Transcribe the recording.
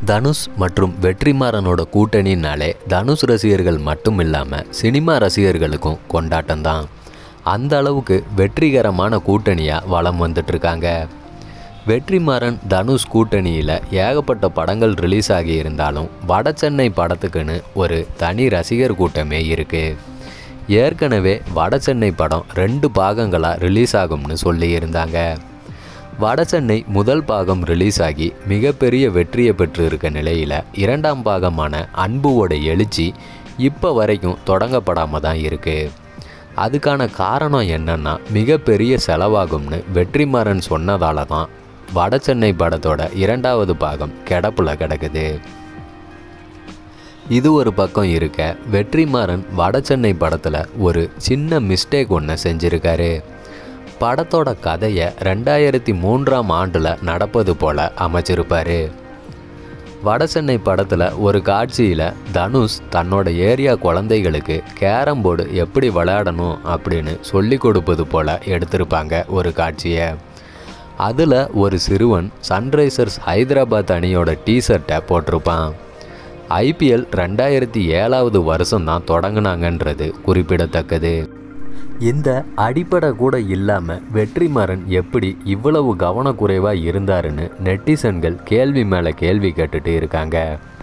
தனுஷ் மற்றும் வெற்றிமாறனோட கூட்டணினாலே தனுஷ் ரசிகர்கள் மட்டும் இல்லாமல் சினிமா ரசிகர்களுக்கும் கொண்டாட்டம்தான் அந்த அளவுக்கு வெற்றிகரமான கூட்டணியாக வலம் வந்துட்டுருக்காங்க வெற்றிமாறன் தனுஷ் கூட்டணியில் ஏகப்பட்ட படங்கள் ரிலீஸ் ஆகி இருந்தாலும் வட சென்னை படத்துக்குன்னு ஒரு தனி ரசிகர் கூட்டமே இருக்குது ஏற்கனவே வட சென்னை படம் ரெண்டு பாகங்களாக ரிலீஸ் ஆகும்னு சொல்லியிருந்தாங்க வடசென்னை முதல் பாகம் ரிலீஸ் ஆகி மிகப்பெரிய வெற்றியை பெற்று இருக்க நிலையில் இரண்டாம் பாகமான அன்புவோட எழுச்சி இப்போ வரைக்கும் தொடங்கப்படாமல் தான் இருக்குது அதுக்கான காரணம் என்னன்னா மிகப்பெரிய செலவாகும்னு வெற்றிமாறன் சொன்னதால தான் வடசென்னை படத்தோட இரண்டாவது பாகம் கிடப்புல கிடக்குது இது ஒரு பக்கம் இருக்க வெற்றிமாறன் வடசென்னை படத்தில் ஒரு சின்ன மிஸ்டேக் ஒன்று செஞ்சுருக்காரு படத்தோட கதையை ரெண்டாயிரத்தி மூன்றாம் ஆண்டில் நடப்பது போல் அமைச்சிருப்பார் வடசென்னை படத்தில் ஒரு காட்சியில் தனுஷ் தன்னோட ஏரியா குழந்தைகளுக்கு கேரம் போர்டு எப்படி விளையாடணும் அப்படின்னு சொல்லி கொடுப்பது போல் எடுத்திருப்பாங்க ஒரு காட்சியை அதில் ஒரு சிறுவன் சன்ரைசர்ஸ் ஹைதராபாத் அணியோட டிஷர்ட்டை போட்டிருப்பான் ஐபிஎல் ரெண்டாயிரத்தி ஏழாவது வருஷம் தான் தொடங்கினாங்கன்றது குறிப்பிடத்தக்கது இந்த அடிப்படை கூட இல்லாமல் வெற்றிமாறன் எப்படி இவ்வளவு கவனக்குறைவாக இருந்தாருன்னு நெட்டிசன்கள் கேள்வி மேலே கேள்வி கேட்டுட்டு இருக்காங்க